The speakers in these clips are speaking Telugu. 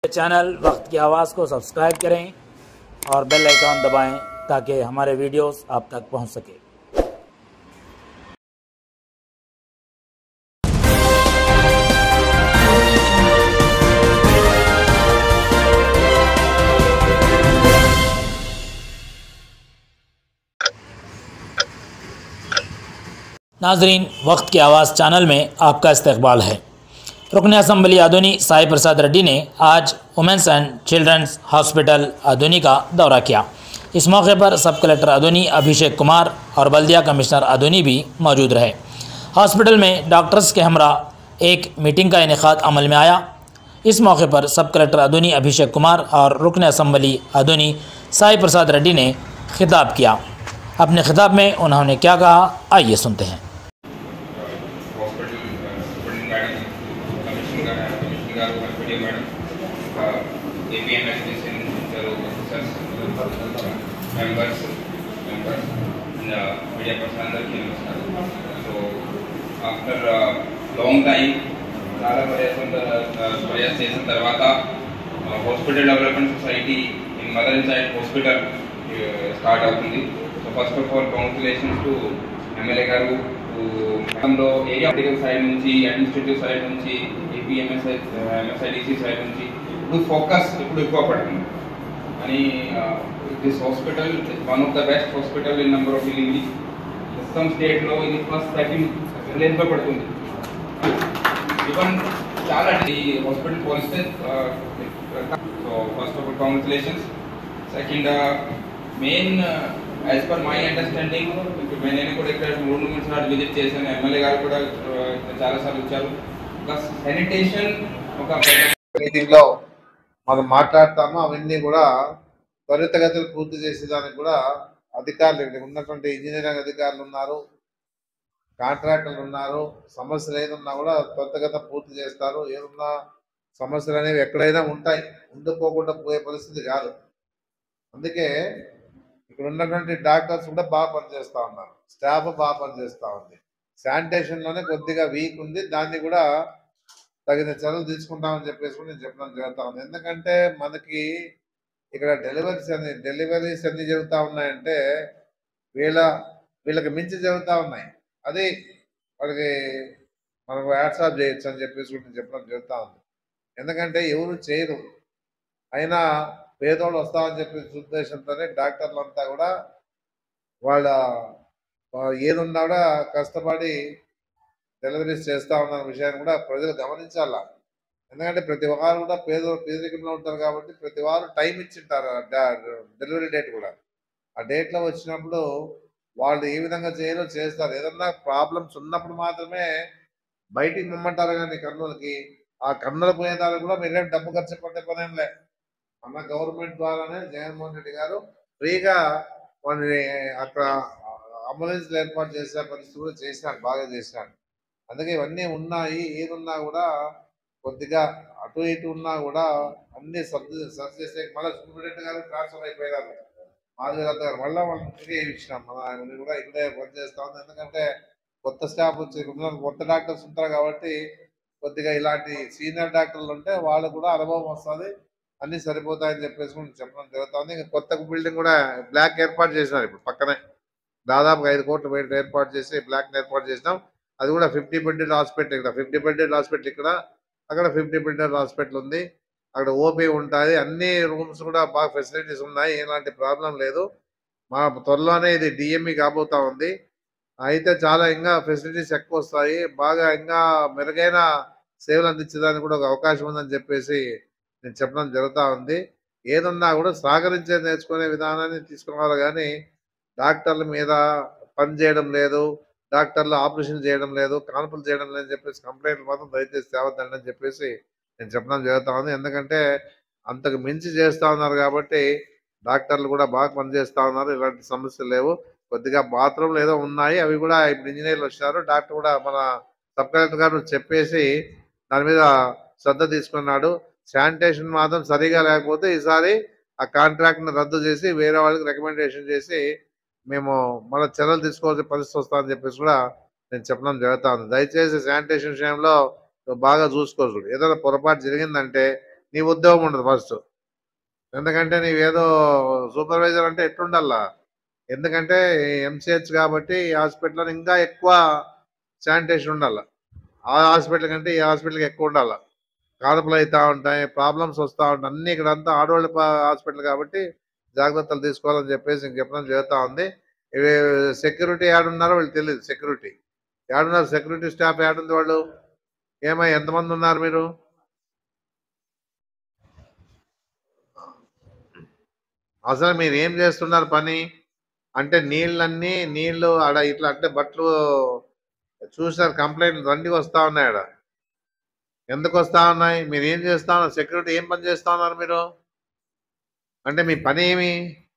चैनल वक्त की आवाज़ को सब्सक्राइब करें और बेल आइकॉन दबाएं ताकि हमारे वीडियोस आप तक पहुंच सके नाजरीन वक्त की आवाज़ चैनल में आपका इस्तकबाल है रुकन असम्बली आधुनी साई प्रसाद रेड्डी ने आज women's and children's hospital Adoni का दौरा किया इस मौके पर सब कलेक्टर आधुनी अभिषेक कुमार और बल्दिया कमिश्नर आधुनी भी मौजूद रहे हॉस्पिटल में डॉक्टर्स के हमरा एक मीटिंग का इनका अमल में आया इस मौके पर सब कलेक्टर आधुनी अभिषेक कुमार और रुकन असम्बली आधुनी साई प्रसाद रेड्डी ने खिताब किया अपने खिताब में उन्होंने क्या कहा आइए सुनते हैं హాస్పిటల్ సూపరింటెండెంట్ మేడం కమిషనర్ గారు కమిషనర్ గారు కన్ఫిడెంట్ మేడం ఏపీఎంఎస్డిసిన్ ఇద్దరు officers members members media person అందరికీ నమస్కారం సో ఆఫ్టర్ లాంగ్ టైం చాలా ప్రయాసం ప్రయాసం చేసిన తర్వాత hospital development society in mother and child hospital start అవుతుంది so first of all congratulations to MLA గారు గతంలో ఏరియా మెడికల్ సైడ్ నుంచి అడ్మినిస్ట్రేటివ్ సైడ్ నుంచి ఏపీఎంఎస్ఐ ఎంఎస్ఐడిసి సైడ్ నుంచి ఇప్పుడు ఫోకస్ ఇప్పుడు ఎక్కువ పడుతుంది అని this hospital one of the best hospital in number of delivery మొత్తం స్టేట్లో ఇది ఫస్ట్ సెకండ్ రిలయన్స్లో పడుతుంది ఈవెన్ చాలా ఈ హాస్పిటల్ పోలిస్తే so first of all congratulations second main as per my understanding నేను కూడా ఇక్కడ రెండు మూడు సార్లు విజిట్ చేశాను ఎమ్మెల్యే గారు కూడా చాలా సార్లు వచ్చారు ఒక శానిటేషన్ ఒక మీటింగ్ లో మనం మాట్లాడతామో అవన్నీ కూడా త్వరితగతిలో పూర్తి చేసేదానికి కూడా అధికారులు ఇక్కడ ఉన్నటువంటి ఇంజనీరింగ్ అధికారులు ఉన్నారు కాంట్రాక్టర్లు ఉన్నారు సమస్యలు ఏదున్నా కూడా త్వరితగత పూర్తి చేస్తారు ఏదున్నా సమస్యలు అనేవి ఎక్కడైనా ఉంటాయి ఉండిపోకుండా పోయే పరిస్థితి కాదు అందుకే ఇక్కడ ఉన్నటువంటి డాక్టర్స్ కూడా బాగా పనిచేస్తా ఉన్నారు స్టాఫ్ బాగా పనిచేస్తా ఉంది శానిటేషన్ లోనే కొద్దిగా వీక్ ఉంది దాన్ని కూడా తగిన చర్యలు తీసుకుంటామని చెప్పేసి కూడా నేను చెప్పడం జరుగుతా ఉంది ఎందుకంటే మనకి ఇక్కడ డెలివరీస్ అన్ని డెలివరీస్ అన్ని జరుగుతూ ఉన్నాయంటే వీళ్ళ వీళ్ళకి మించి జరుగుతూ ఉన్నాయి అది వాళ్ళకి మనకు వాట్సాప్ చేయొచ్చు అని చెప్పేసి కూడా నేను చెప్పడం జరుగుతూ ఉంది ఎందుకంటే ఎవరు చేయరు అయినా పేదోళ్ళు వస్తామని చెప్పేసి ఉద్దేశంతోనే డాక్టర్లు అంతా కూడా వాళ్ళ వా- ఏదున్నా కూడా కష్టపడి డెలివరీస్ చేస్తా ఉన్న విషయాన్ని కూడా ప్రజలు గమనించాల ఎందుకంటే ప్రతి వారు కూడా పేద పేదరికంలో ఉంటారు కాబట్టి ప్రతి వారు టైం ఇచ్చింటారు డెలివరీ డేట్ కూడా ఆ డేట్ లో వచ్చినప్పుడు వాళ్ళు ఏ విధంగా చేయాలో చేస్తారు ఏదన్నా ప్రాబ్లమ్స్ ఉన్నప్పుడు మాత్రమే బయటికి మిమ్మంటారు కానీ కర్నూలుకి ఆ కర్నూలు పోయేదానికి కూడా మీరేం డబ్బు ఖర్చు పడే పనేం లే మన గవర్నమెంట్ ద్వారానే జగన్మోహన్ రెడ్డి గారు ఫ్రీగా వాళ్ళని అక్కడ అంబులెన్స్ ఏర్పాటు చేసే పరిస్థితి కూడా చేసినారు బాగా చేసినారు అందుకే ఇవన్నీ ఉన్నాయి ఏదున్నా కూడా కొద్దిగా అటు ఇటు ఉన్నా కూడా అన్ని సర్ది సర్ది చేస్తే మళ్ళీ సూపరింటెండెంట్ గారు ట్రాన్స్ఫర్ అయిపోయారు మాధవరావు గారు మళ్ళీ వాళ్ళని తిరిగి ఇచ్చినాం మన ఆయన కూడా ఇక్కడే పనిచేస్తా ఉంది ఎందుకంటే కొత్త స్టాఫ్ వచ్చి ఇక్కడ ఉన్న కొత్త డాక్టర్స్ ఉంటారు కాబట్టి కొద్దిగా ఇలాంటి సీనియర్ డాక్టర్లు ఉంటే వాళ్ళు కూడా అనుభవం వస్తుంది అన్ని సరిపోతాయని చెప్పేసి కూడా చెప్పడం జరుగుతుంది ఇంకా కొత్త బిల్డింగ్ కూడా బ్లాక్ ఏర్పాటు చేసినారు ఇప్పుడు పక్కనే దాదాపు ఐదు కోట్లు పెట్టి ఏర్పాటు చేసి బ్లాక్ ఏర్పాటు చేసినాం అది కూడా ఫిఫ్టీ బెడెడ్ హాస్పిటల్ ఇక్కడ ఫిఫ్టీ బెడెడ్ హాస్పిటల్ ఇక్కడ అక్కడ ఫిఫ్టీ బెడెడ్ హాస్పిటల్ ఉంది అక్కడ ఓపీ ఉంటుంది అన్ని రూమ్స్ కూడా బాగా ఫెసిలిటీస్ ఉన్నాయి ఎలాంటి ప్రాబ్లం లేదు మా త్వరలోనే ఇది డిఎంఈ కాబోతా ఉంది అయితే చాలా ఇంకా ఫెసిలిటీస్ ఎక్కువ వస్తాయి బాగా ఇంకా మెరుగైన సేవలు అందించడానికి కూడా ఒక అవకాశం ఉందని చెప్పేసి నేను చెప్పడం జరుగుతూ ఉంది ఏదన్నా కూడా సహకరించే నేర్చుకునే విధానాన్ని తీసుకురావాలి కానీ డాక్టర్ల మీద పని చేయడం లేదు డాక్టర్లు ఆపరేషన్ చేయడం లేదు కాన్పులు చేయడం లేదని చెప్పేసి కంప్లైంట్లు మాత్రం దయచేసి తేవద్దండి అని చెప్పేసి నేను చెప్పడం జరుగుతా ఉంది ఎందుకంటే అంతకు మించి చేస్తా ఉన్నారు కాబట్టి డాక్టర్లు కూడా బాగా పనిచేస్తా ఉన్నారు ఇలాంటి సమస్యలు లేవు కొద్దిగా బాత్రూమ్లు ఏదో ఉన్నాయి అవి కూడా ఇప్పుడు ఇంజనీర్లు వచ్చారు డాక్టర్ కూడా మన సబ్ కలెక్టర్ గారు చెప్పేసి దాని మీద శ్రద్ధ తీసుకున్నాడు శానిటేషన్ మాత్రం సరిగా లేకపోతే ఈసారి ఆ కాంట్రాక్ట్ ని రద్దు చేసి వేరే వాళ్ళకి రికమెండేషన్ చేసి మేము మన చర్యలు తీసుకోవాల్సిన పరిస్థితి వస్తుందని చెప్పేసి కూడా నేను చెప్పడం జరుగుతా ఉంది దయచేసి శానిటేషన్ విషయంలో బాగా చూసుకోవచ్చు ఏదైనా పొరపాటు జరిగిందంటే నీ ఉద్యోగం ఉండదు ఫస్ట్ ఎందుకంటే నీవేదో సూపర్వైజర్ అంటే ఎట్లుండాలా ఎందుకంటే ఎంసీహెచ్ కాబట్టి ఈ హాస్పిటల్లో ఇంకా ఎక్కువ శానిటేషన్ ఉండాలి ఆ హాస్పిటల్ కంటే ఈ హాస్పిటల్కి ఎక్కువ ఉండాలి కానుకలు అవుతూ ఉంటాయి ప్రాబ్లమ్స్ వస్తూ ఉంటాయి అన్ని ఇక్కడ అంతా ఆడవాళ్ళ హాస్పిటల్ కాబట్టి జాగ్రత్తలు తీసుకోవాలని చెప్పేసి ఇంక చెప్పడం జరుగుతూ ఉంది ఇవి సెక్యూరిటీ ఏడున్నారో వీళ్ళు తెలియదు సెక్యూరిటీ ఏడున్నారు సెక్యూరిటీ స్టాఫ్ ఏడుంది వాళ్ళు ఏమై ఎంతమంది ఉన్నారు మీరు అసలు మీరు ఏం చేస్తున్నారు పని అంటే నీళ్ళన్నీ నీళ్లు ఆడ ఇట్లా అంటే బట్టలు చూసారు కంప్లైంట్ దండిగా వస్తా ఉన్నాయి ఆడ ఎందుకు వస్తా ఉన్నాయి మీరు ఏం చేస్తా ఉన్నారు సెక్యూరిటీ ఏం పని చేస్తా ఉన్నారు మీరు అంటే మీ పని ఏమి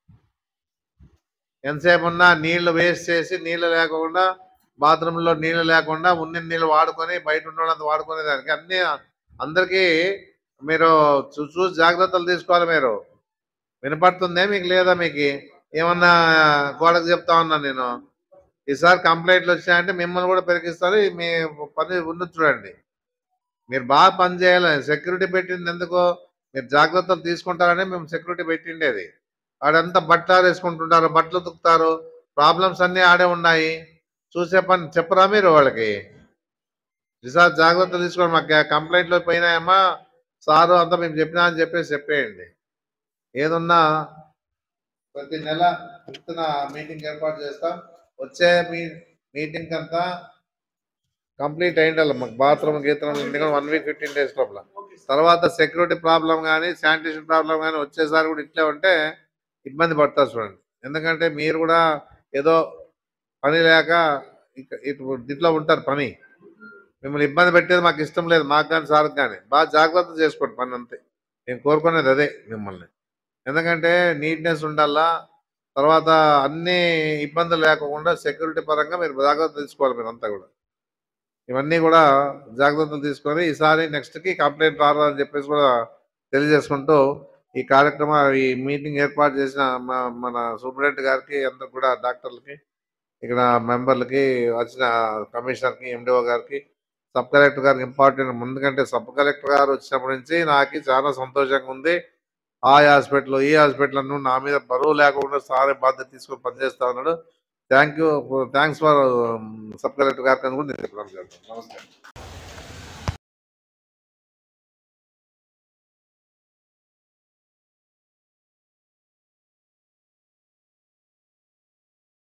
ఎంతసేపు ఉన్నా నీళ్లు వేస్ట్ చేసి నీళ్లు లేకుండా బాత్రూంలో నీళ్లు లేకుండా ఉన్న నీళ్లు వాడుకొని బయట ఉన్న వాళ్ళంతా వాడుకునే దానికి అన్ని అందరికీ మీరు చూ- చూసి జాగ్రత్తలు తీసుకోవాలి మీరు వినపడుతుందే మీకు లేదా మీకు ఏమన్నా గోడకు చెప్తా ఉన్నా నేను ఈసారి కంప్లైంట్లు వచ్చాయంటే మిమ్మల్ని కూడా పెరిగిస్తారు మీ పని ఉండదు చూడండి మీరు బాగా పని చేయాలి సెక్యూరిటీ పెట్టింది ఎందుకో మీరు జాగ్రత్తలు తీసుకుంటారని మేము సెక్యూరిటీ పెట్టిండేది ఆడంతా బట్టలు వేసుకుంటుంటారు బట్టలు ఉతుకుతారు ప్రాబ్లమ్స్ అన్నీ ఆడే ఉన్నాయి చూసే పని చెప్పరా మీరు వాళ్ళకి ఈసారి జాగ్రత్తలు తీసుకోండి మాకు కంప్లైంట్లు పోయినాయమ్మా సారు అంతా మేము చెప్పినా అని చెప్పేసి చెప్పేయండి ఏదున్నా ప్రతి నెల ఫిఫ్త్న మీటింగ్ ఏర్పాటు చేస్తాం వచ్చే మీ మీటింగ్ అంతా కంప్లీట్ అయిండాలి మాకు బాత్రూమ్ గీత్రూమ్ వన్ వీక్ ఫిఫ్టీన్ డేస్ లోపల తర్వాత సెక్యూరిటీ ప్రాబ్లం కానీ శానిటేషన్ ప్రాబ్లం కానీ వచ్చేసారి కూడా ఇట్లే ఉంటే ఇబ్బంది పడతారు చూడండి ఎందుకంటే మీరు కూడా ఏదో పని లేక ఇక- ఇటు దీంట్లో ఉంటారు పని మిమ్మల్ని ఇబ్బంది పెట్టేది మాకు ఇష్టం లేదు మాకు కానీ సార్కి కానీ బాగా జాగ్రత్త చేసుకోండి పని అంతే నేను కోరుకునేది అదే మిమ్మల్ని ఎందుకంటే నీట్నెస్ ఉండాలా తర్వాత అన్ని ఇబ్బందులు లేకుండా సెక్యూరిటీ పరంగా మీరు జాగ్రత్త తీసుకోవాలి మీరు అంతా కూడా ఇవన్నీ కూడా జాగ్రత్తలు తీసుకొని ఈసారి నెక్స్ట్కి కంప్లైంట్ రాదు అని చెప్పేసి కూడా తెలియజేసుకుంటూ ఈ కార్యక్రమ ఈ మీటింగ్ ఏర్పాటు చేసిన మ- మన సూపరింటెండెంట్ గారికి అందరికి కూడా డాక్టర్లకి ఇక్కడ మెంబర్లకి వచ్చిన కమిషనర్కి ఎండిఓ గారికి సబ్ కలెక్టర్ గారికి ఇంపార్టెంట్ ఎందుకంటే సబ్ కలెక్టర్ గారు వచ్చినప్పటి నుంచి నాకు చాలా సంతోషంగా ఉంది ఆ హాస్పిటల్ ఈ హాస్పిటల్ అನ್ನು నా మీద బరువు లేకుండా సారే బాధ్యత తీసుకొని పనిచేస్తా ఉన్నాడు thank you thanks for sub collector గారికి అని కూడా నేను చెప్పడం జరుగుతుంది నమస్కారం